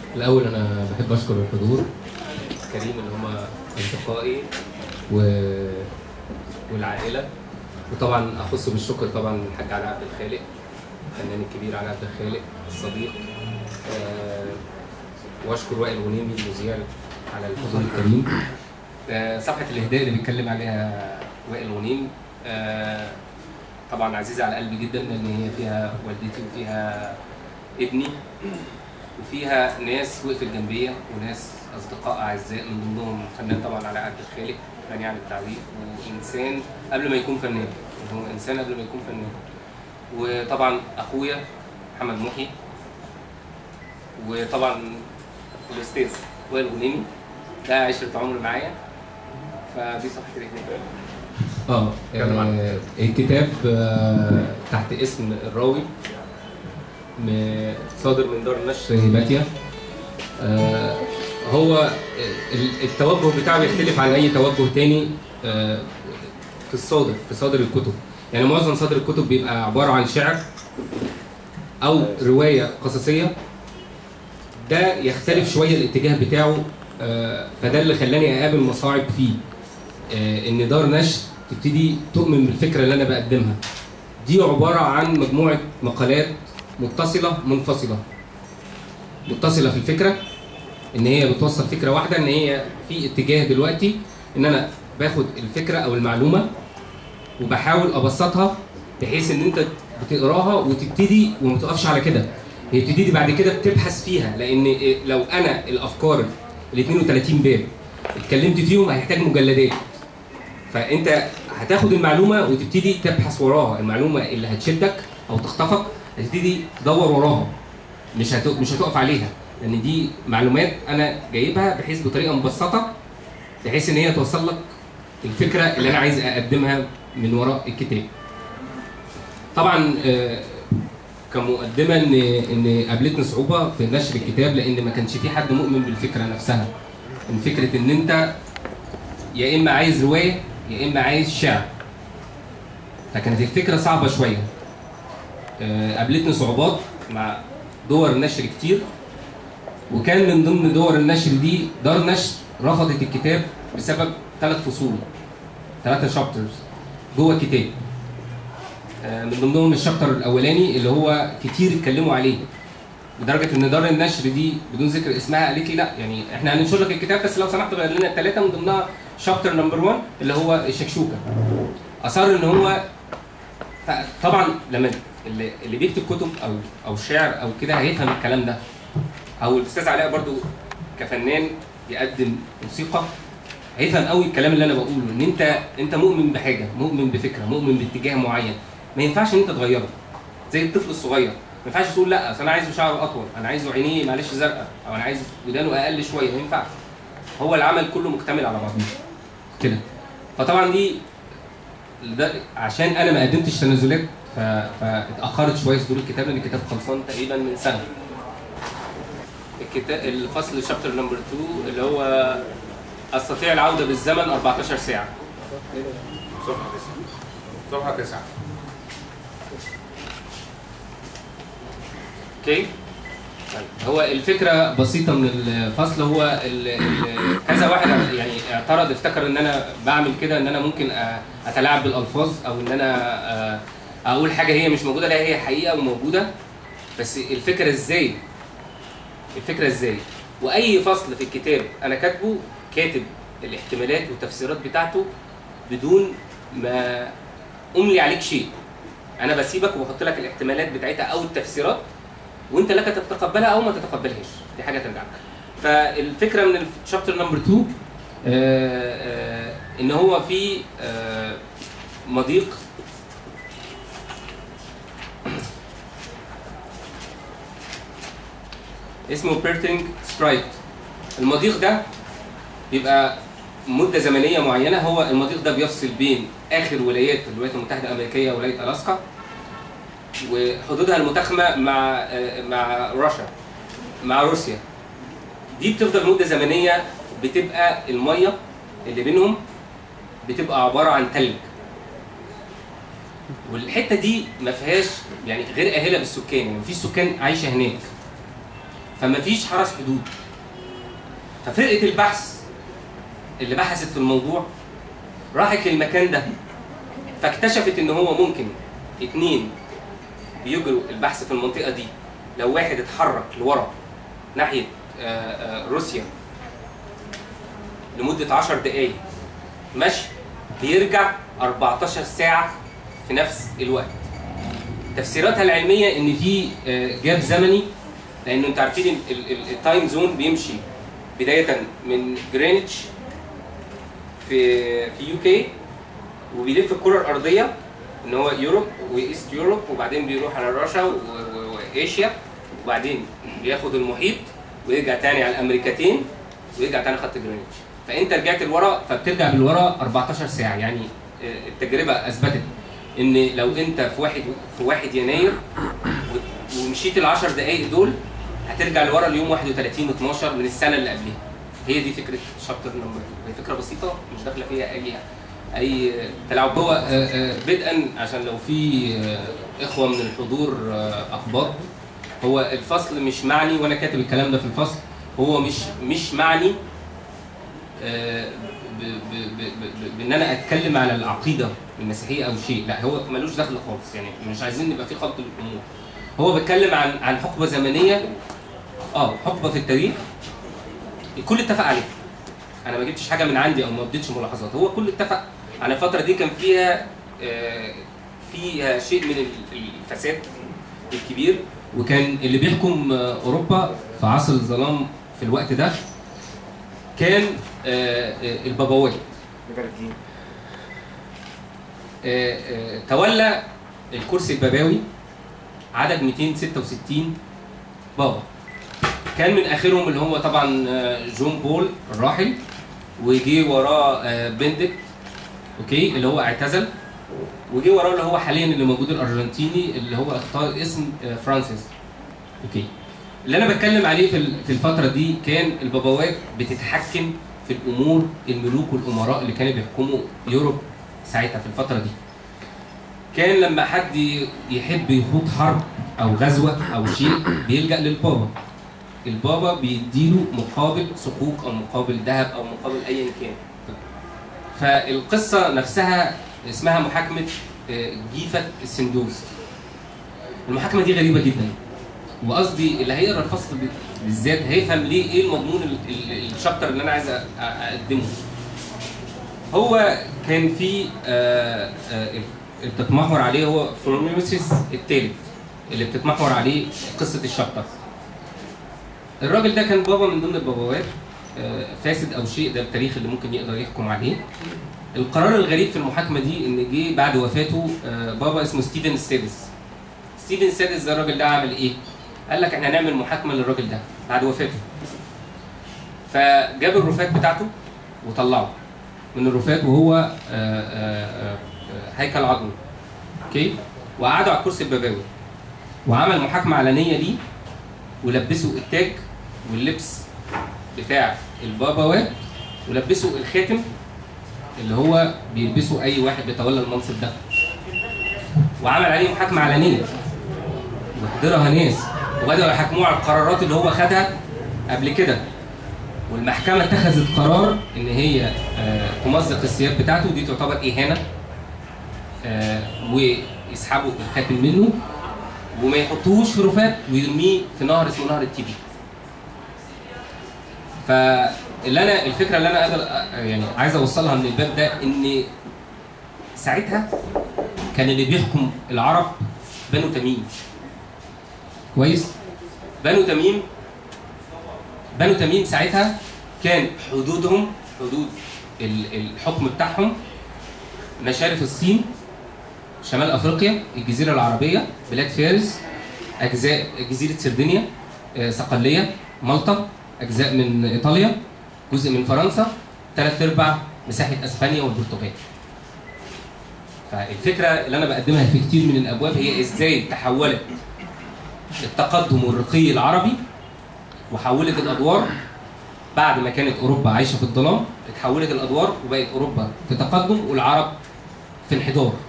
الأول أنا بحب أشكر الحضور كريم اللي هم أصدقائي و... والعائلة وطبعا أخص بالشكر طبعا الحاج علي عبد الخالق الفنان الكبير علي عبد الخالق الصديق آه، وأشكر وائل غنيمي المذيع على الحضور الكريم آه، صفحة الإهداء اللي بيتكلم عليها وائل غنيم آه، طبعا عزيزة على قلبي جدا لأن هي فيها والدتي وفيها ابني وفيها ناس وقفت جنبية وناس أصدقاء أعزاء من ضمنهم فنان طبعا على عبد الخالق غني عن التعريف وإنسان قبل ما يكون فنان يعني هو إنسان قبل ما يكون فنان وطبعا أخويا محمد محي وطبعا الأستاذ وائل غنيمي ده عشرة عمر معايا فدي صفحة الإهداء اه آه، الكتاب آه، تحت اسم الراوي م- صادر من دار النشر هيباتيا آه، هو ال- التوجه بتاعه بيختلف عن اي توجه تاني آه، في الصادر في صادر الكتب يعني معظم صادر الكتب بيبقى عباره عن شعر او روايه قصصيه ده يختلف شويه الاتجاه بتاعه آه، فده اللي خلاني اقابل مصاعب فيه آه، ان دار نشر تبتدي تؤمن بالفكره اللي انا بقدمها دي عباره عن مجموعه مقالات متصله منفصله متصله في الفكره ان هي بتوصل فكره واحده ان هي في اتجاه دلوقتي ان انا باخد الفكره او المعلومه وبحاول ابسطها بحيث ان انت بتقراها وتبتدي وما تقفش على كده هي بتبتدي بعد كده بتبحث فيها لان إيه، لو انا الافكار ال 32 باب اتكلمت فيهم هيحتاج مجلدات فانت هتاخد المعلومه وتبتدي تبحث وراها المعلومه اللي هتشدك او تخطفك هتبتدي تدور وراها مش هت... مش هتقف عليها لان دي معلومات انا جايبها بحيث بطريقه مبسطه بحيث ان هي توصل لك الفكره اللي انا عايز اقدمها من وراء الكتاب طبعا آه، كمقدمه ان ان قابلتني صعوبه في نشر الكتاب لان ما كانش في حد مؤمن بالفكره نفسها ان فكره ان انت يا اما عايز روايه يا اما عايز شعر فكانت الفكره صعبه شويه آه، قابلتني صعوبات مع دور نشر كتير وكان من ضمن دور النشر دي دار نشر رفضت الكتاب بسبب ثلاث فصول ثلاثة شابترز جوه الكتاب آه، من ضمنهم الشابتر الاولاني اللي هو كتير اتكلموا عليه لدرجه ان دار النشر دي بدون ذكر اسمها قالت لي لا يعني احنا هننشر لك الكتاب بس لو سمحت غير لنا الثلاثه من ضمنها شابتر نمبر 1 اللي هو الشكشوكه اصر ان هو طبعا لما اللي, اللي بيكتب كتب او او شعر او كده هيفهم الكلام ده او الاستاذ علاء برضو كفنان يقدم موسيقى هيفهم قوي الكلام اللي انا بقوله ان انت انت مؤمن بحاجه مؤمن بفكره مؤمن باتجاه معين ما ينفعش ان انت تغيره زي الطفل الصغير ما ينفعش تقول لا اصل انا عايزه شعره اطول انا عايزه عينيه معلش زرقاء او انا عايز ودانه اقل شويه ما ينفعش هو العمل كله مكتمل على بعضه كده فطبعا دي ده عشان انا ما قدمتش تنازلات ف... فاتاخرت شويه صدور الكتاب لان الكتاب خلصان تقريبا من سنه الكتاب الفصل شابتر نمبر 2 اللي هو استطيع العوده بالزمن 14 ساعه صفحة تسعة صفحة تسعة اوكي طيب هو الفكره بسيطه من الفصل هو ال ال كذا واحد يعني اعترض افتكر ان انا بعمل كده ان انا ممكن أ- اتلاعب بالالفاظ او ان انا أ- اقول حاجه هي مش موجوده لا هي حقيقه وموجوده بس الفكره ازاي الفكره ازاي واي فصل في الكتاب انا كاتبه كاتب الاحتمالات والتفسيرات بتاعته بدون ما املي عليك شيء انا بسيبك وبحط لك الاحتمالات بتاعتها او التفسيرات وانت لك تتقبلها او ما تتقبلهاش دي حاجه ترجع لك فالفكره من الشابتر نمبر 2 آه، آه، ان هو في آه، مضيق اسمه بيرتنج سترايت المضيق ده بيبقى مده زمنيه معينه هو المضيق ده بيفصل بين اخر ولايات الولايات المتحده الامريكيه ولايه الاسكا وحدودها المتاخمه مع آه، مع روسيا مع روسيا دي بتفضل مده زمنيه بتبقى الميه اللي بينهم بتبقى عباره عن ثلج والحته دي ما فيهاش يعني غير اهله بالسكان يعني مفيش سكان عايشه هناك فما فيش حرس حدود ففرقه البحث اللي بحثت في الموضوع راحت للمكان ده فاكتشفت ان هو ممكن اتنين بيجروا البحث في المنطقه دي لو واحد اتحرك لورا ناحيه آه، آه، روسيا لمده 10 دقائق مشي بيرجع 14 ساعه في نفس الوقت تفسيراتها العلميه ان في آه، جاب زمني لان انتوا عارفين ال- ال- ال- التايم زون بيمشي بدايه من جرينتش في في يو كي وبيلف الكره الارضيه ان هو يوروب وايست يوروب وبعدين بيروح على رشا و- و- وايشيا وبعدين بياخد المحيط ويرجع تاني على الامريكتين ويرجع تاني خط جرينتش فانت رجعت لورا فبترجع بالورا 14 ساعه يعني آه، التجربه اثبتت ان لو انت في واحد في 1 يناير و- ومشيت ال 10 دقائق دول هترجع لورا اليوم 31 12 من السنه اللي قبلها هي دي فكره شابتر نمبر هي فكره بسيطه مش داخله فيها اي اي تلاعب هو آه، آه، بدءا عشان لو في آه، اخوه من الحضور آه، اخبار هو الفصل مش معني وانا كاتب الكلام ده في الفصل هو مش مش معني آه، ب- ب- ب- ب- بان انا اتكلم على العقيده المسيحيه او شيء لا هو ملوش دخل خالص يعني مش عايزين نبقى في خلط الامور هو بيتكلم عن عن حقبه زمنيه اه حقبه في التاريخ الكل اتفق عليها انا ما جبتش حاجه من عندي او ما اديتش ملاحظات هو الكل اتفق على الفتره دي كان فيها آه، فيها شيء من ال- الفساد الكبير وكان اللي بيحكم آه، اوروبا في عصر الظلام في الوقت ده كان آه، آه، البابوات آه، آه، تولى الكرسي الباباوي عدد 266 بابا كان من اخرهم اللي هو طبعا آه، جون بول الراحل وجي وراه آه، بندكت اوكي اللي هو اعتزل وجي وراه اللي هو حاليا اللي موجود الارجنتيني اللي هو اختار اسم آه، فرانسيس اوكي اللي انا بتكلم عليه في ال- في الفتره دي كان البابوات بتتحكم في الامور الملوك والامراء اللي كانوا بيحكموا يوروب ساعتها في الفتره دي كان لما حد ي- يحب يخوض حرب او غزوه او شيء بيلجا للبابا البابا بيديله مقابل صكوك او مقابل ذهب او مقابل ايا كان فالقصه نفسها اسمها محاكمه آه، جيفه السندوز المحاكمه دي غريبه جدا وقصدي اللي هيقرا الفصل ب- بالذات هيفهم ليه ايه المضمون ال- ال- الشابتر اللي انا عايز أ- أ- اقدمه هو كان في آه، آه، اللي بتتمحور عليه هو فورميوسيس الثالث اللي بتتمحور عليه قصه الشابتر الراجل ده كان بابا من ضمن البابوات آه، فاسد او شيء ده التاريخ اللي ممكن يقدر يحكم عليه القرار الغريب في المحاكمه دي ان جه بعد وفاته آه، بابا اسمه ستيفن السادس ستيفن السادس ده الراجل ده عمل ايه؟ قال لك احنا هنعمل محاكمه للراجل ده بعد وفاته فجاب الرفات بتاعته وطلعه من الرفات وهو آه، آه، آه، هيكل عظمي اوكي وقعدوا على الكرسي الباباوي وعمل محاكمه علنيه ليه ولبسوا التاج واللبس بتاع البابوات ولبسوا الخاتم اللي هو بيلبسه اي واحد بيتولى المنصب ده وعمل عليه محاكمه علنيه وحضرها ناس وبداوا يحاكموه على القرارات اللي هو خدها قبل كده والمحكمه اتخذت قرار ان هي آه، تمزق الثياب بتاعته ودي تعتبر اهانه آه، ويسحبوا الخاتم منه وما يحطوهوش في رفات ويرميه في نهر اسمه نهر التيبي فاللي انا الفكره اللي انا قادر أ- يعني عايز اوصلها من الباب ده ان ساعتها كان اللي بيحكم العرب بنو تميم كويس بنو تميم بنو تميم ساعتها كان حدودهم حدود ال- الحكم بتاعهم مشارف الصين شمال افريقيا الجزيره العربيه بلاد فارس اجزاء جزيره سردينيا آه، صقليه مالطا اجزاء من ايطاليا جزء من فرنسا ثلاث ارباع مساحه اسبانيا والبرتغال فالفكره اللي انا بقدمها في كتير من الابواب هي ازاي تحولت التقدم والرقي العربي وحولت الادوار بعد ما كانت اوروبا عايشه في الظلام اتحولت الادوار وبقت اوروبا في تقدم والعرب في انحدار